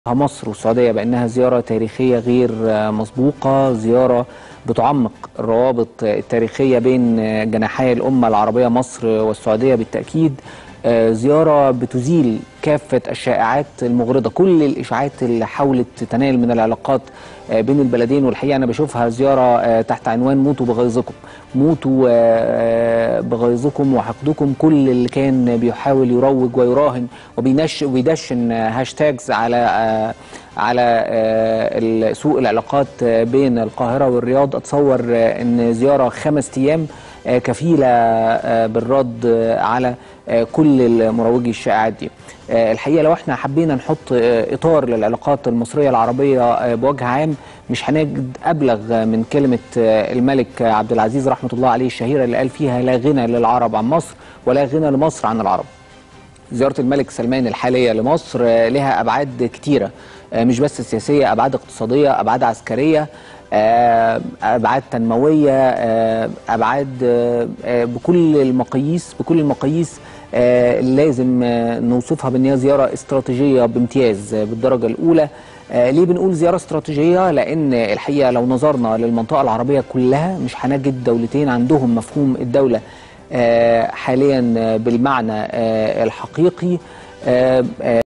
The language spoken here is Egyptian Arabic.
مصر والسعودية بأنها زيارة تاريخية غير مسبوقة زيارة بتعمق الروابط التاريخية بين جناحي الأمة العربية مصر والسعودية بالتأكيد زيارة بتزيل كافة الشائعات المغرضة كل الإشاعات اللي حاولت تنال من العلاقات بين البلدين والحقيقة أنا بشوفها زيارة تحت عنوان موتوا بغيظكم موتوا بغيظكم وحقدكم كل اللي كان بيحاول يروج ويراهن وبينش ويدشن هاشتاجز على على سوء العلاقات بين القاهرة والرياض أتصور أن زيارة خمس أيام كفيلة بالرد على كل المروجي الشائعات دي الحقيقة لو احنا حبينا نحط إطار للعلاقات المصرية العربية بوجه عام مش هنجد أبلغ من كلمة الملك عبد العزيز رحمة الله عليه الشهيرة اللي قال فيها لا غنى للعرب عن مصر ولا غنى لمصر عن العرب زيارة الملك سلمان الحالية لمصر لها أبعاد كتيرة مش بس سياسية أبعاد اقتصادية أبعاد عسكرية أبعاد تنموية أبعاد بكل المقاييس بكل المقاييس لازم نوصفها بأن هي زيارة استراتيجية بامتياز بالدرجة الأولى ليه بنقول زيارة استراتيجية؟ لأن الحقيقة لو نظرنا للمنطقة العربية كلها مش هنجد دولتين عندهم مفهوم الدولة حاليا بالمعنى الحقيقي